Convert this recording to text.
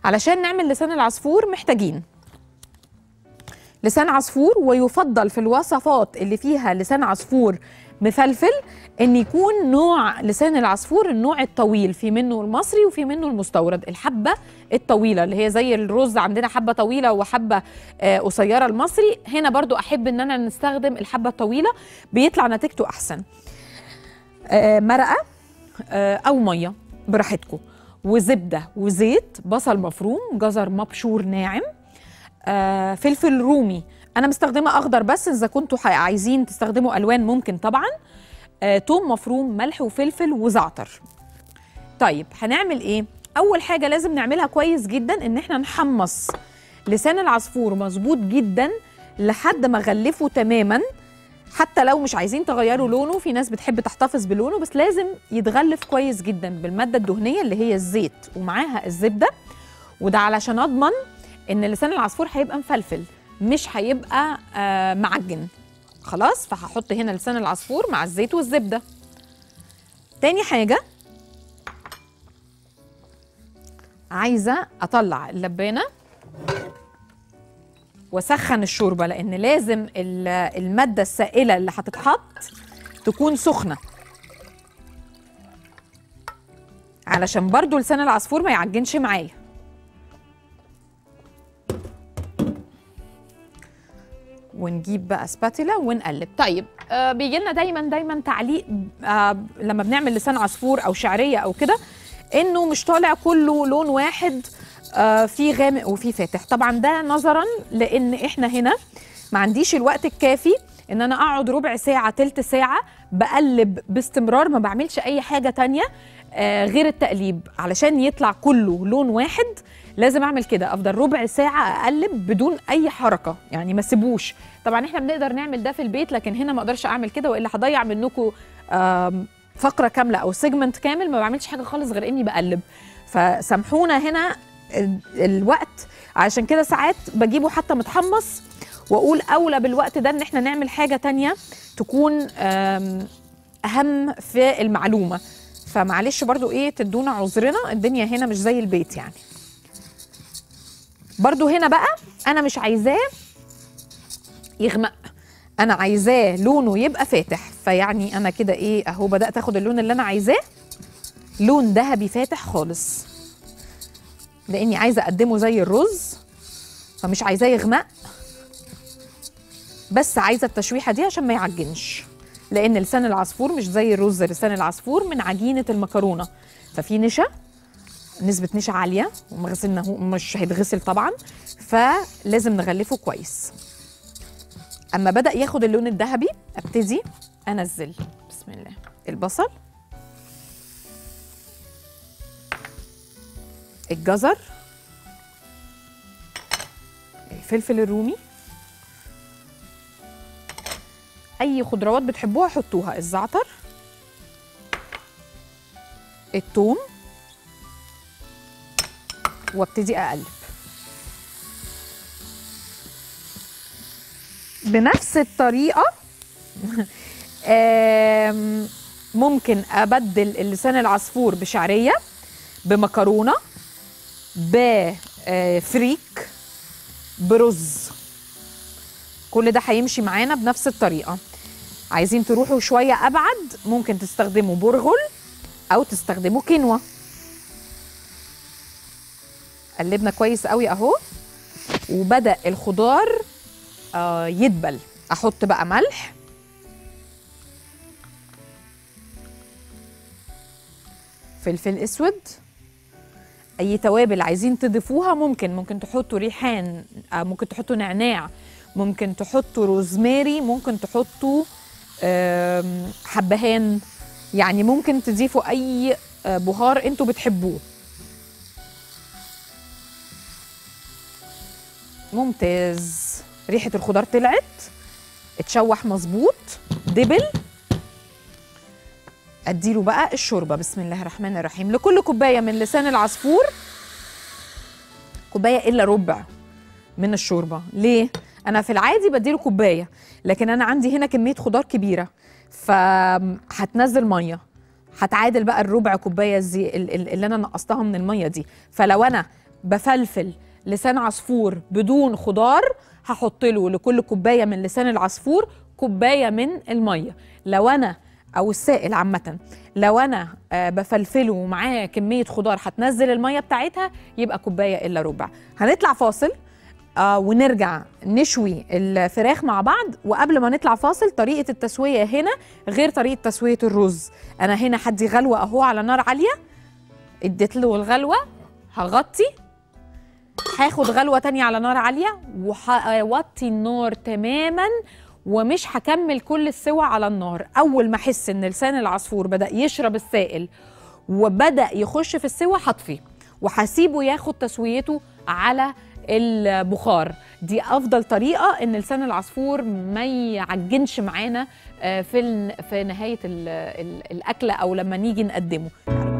علشان نعمل لسان العصفور محتاجين لسان عصفور ويفضل في الوصفات اللي فيها لسان عصفور مفلفل ان يكون نوع لسان العصفور النوع الطويل في منه المصري وفي منه المستورد الحبه الطويله اللي هي زي الرز عندنا حبه طويله وحبه آه، قصيره المصري هنا برضو احب ان انا نستخدم الحبه الطويله بيطلع نتيجته احسن آه، مرقه آه، او ميه براحتكم وزبده وزيت بصل مفروم جزر مبشور ناعم آه، فلفل رومي انا مستخدمه اخضر بس اذا كنتوا ح- عايزين تستخدموا الوان ممكن طبعا آه، توم مفروم ملح وفلفل وزعتر طيب هنعمل ايه اول حاجه لازم نعملها كويس جدا ان احنا نحمص لسان العصفور مظبوط جدا لحد ما غلفه تماما حتى لو مش عايزين تغيروا لونه في ناس بتحب تحتفظ بلونه بس لازم يتغلف كويس جدا بالماده الدهنيه اللي هي الزيت ومعاها الزبده وده علشان اضمن ان لسان العصفور هيبقى مفلفل مش هيبقى آه معجن خلاص فهحط هنا لسان العصفور مع الزيت والزبده تاني حاجه عايزه اطلع اللبانه واسخن الشوربه لان لازم ال- الماده السائله اللي هتتحط تكون سخنه علشان برضو لسان العصفور ما يعجنش معايا ونجيب بقى سباتيلا ونقلب طيب آه بيجي لنا دايما دايما تعليق آه لما بنعمل لسان عصفور او شعريه او كده انه مش طالع كله لون واحد آه في غامق وفي فاتح طبعا ده نظرا لان احنا هنا ما عنديش الوقت الكافي ان انا اقعد ربع ساعه تلت ساعه بقلب باستمرار ما بعملش اي حاجه تانية آه غير التقليب علشان يطلع كله لون واحد لازم اعمل كده افضل ربع ساعه اقلب بدون اي حركه يعني ما سيبوش طبعا احنا بنقدر نعمل ده في البيت لكن هنا ما اقدرش اعمل كده والا هضيع منكم آم، فقره كامله او سيجمنت كامل ما بعملش حاجه خالص غير اني بقلب فسامحونا هنا ال- الوقت عشان كده ساعات بجيبه حتى متحمص واقول اولى بالوقت ده ان احنا نعمل حاجه تانية تكون آم، اهم في المعلومه فمعلش برضو ايه تدونا عذرنا الدنيا هنا مش زي البيت يعني برضو هنا بقى انا مش عايزاه يغمق انا عايزاه لونه يبقى فاتح فيعني انا كده ايه اهو بدات اخد اللون اللي انا عايزاه لون ذهبي فاتح خالص لاني عايزه اقدمه زي الرز فمش عايزاه يغمق بس عايزه التشويحه دي عشان ما يعجنش لان لسان العصفور مش زي الرز لسان العصفور من عجينه المكرونه ففي نشا نسبه نشا عاليه وما غسلناه مش هيتغسل طبعا فلازم نغلفه كويس اما بدا ياخد اللون الذهبي ابتدي انزل بسم الله البصل الجزر الفلفل الرومي اي خضروات بتحبوها حطوها الزعتر الثوم وابتدي اقلب بنفس الطريقه آم، ممكن ابدل اللسان العصفور بشعريه بمكرونه بفريك برز كل ده هيمشي معانا بنفس الطريقه عايزين تروحوا شويه ابعد ممكن تستخدموا برغل او تستخدموا كينوا قلبنا كويس قوي اهو وبدا الخضار آه يدبل احط بقى ملح فلفل اسود اي توابل عايزين تضيفوها ممكن ممكن تحطوا ريحان آه، ممكن تحطوا نعناع ممكن تحطوا روزماري ممكن تحطوا آم، حبهان يعني ممكن تضيفوا اي آه، بهار انتوا بتحبوه ممتاز ريحه الخضار طلعت اتشوح مظبوط دبل اديله بقى الشوربه بسم الله الرحمن الرحيم لكل كوبايه من لسان العصفور كوبايه الا ربع من الشوربه ليه انا في العادي بديله كوبايه لكن انا عندي هنا كميه خضار كبيره فهتنزل ميه هتعادل بقى الربع كوبايه زي ال- ال- اللي انا نقصتها من الميه دي فلو انا بفلفل لسان عصفور بدون خضار هحط له لكل كوبايه من لسان العصفور كوبايه من الميه لو انا او السائل عامه لو انا آه، بفلفله ومعاه كميه خضار هتنزل الميه بتاعتها يبقى كوبايه الا ربع هنطلع فاصل آه ونرجع نشوي الفراخ مع بعض وقبل ما نطلع فاصل طريقه التسويه هنا غير طريقه تسويه الرز انا هنا هدي غلوه اهو على نار عاليه اديت له الغلوه هغطي هاخد غلوه تانية على نار عاليه وهوطي النار تماما ومش هكمل كل السوى على النار اول ما احس ان لسان العصفور بدا يشرب السائل وبدا يخش في السوى هطفيه وهسيبه ياخد تسويته على البخار دي افضل طريقه ان لسان العصفور ما يعجنش معانا آه، في الن- في نهايه ال- ال- الاكله او لما نيجي نقدمه